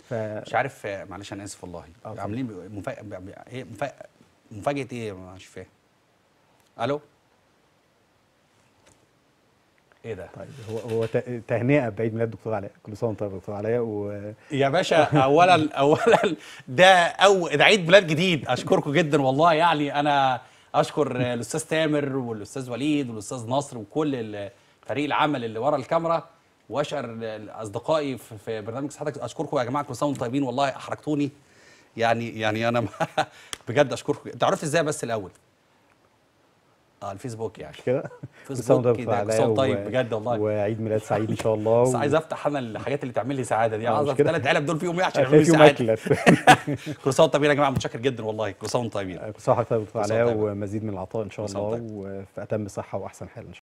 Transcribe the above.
ف مش عارف آه، معلش انا اسف والله آه، طبعا. عاملين مفاجاه ايه مفاجاه مفاجاه ايه مش فاهم الو ايه ده طيب هو هو ت- تهنئه بعيد ميلاد دكتور علاء كل سنه وانت طيب يا دكتور علاء و يا باشا اولا اولا ده او ده عيد ميلاد جديد اشكركم جدا والله يعني انا اشكر الاستاذ تامر والاستاذ وليد والاستاذ نصر وكل ال- فريق العمل اللي ورا الكاميرا واشكر اصدقائي في في برنامج صحتك اشكركم يا جماعه كل سنه وانتم طيبين والله احرجتوني يعني يعني انا بجد اشكركم انت عرفت ازاي بس الاول اه الفيسبوك يعني كده كل سنه فيسبوك وانت كده طيب كل سنه وأنت طيب بجد والله وعيد ميلاد سعيد ان شاء الله بس و- عايز افتح انا الحاجات اللي تعمل لي سعاده دي آه، عايز مش كده؟ الثلاث علب دول فيهم ايه عشان يعملوا في لي يوم سعاده اكلك كل سنه وانتم طيبين يا جماعه متشكر جدا والله كل سنه وانتم طيبين كل سنه وحضرتك طيب يا دكتور كل سنة علاء وأنت طيب. ومزيد من العطاء ان شاء كل سنة الله وأنت وفي اتم صحه واحسن حال ان شاء الله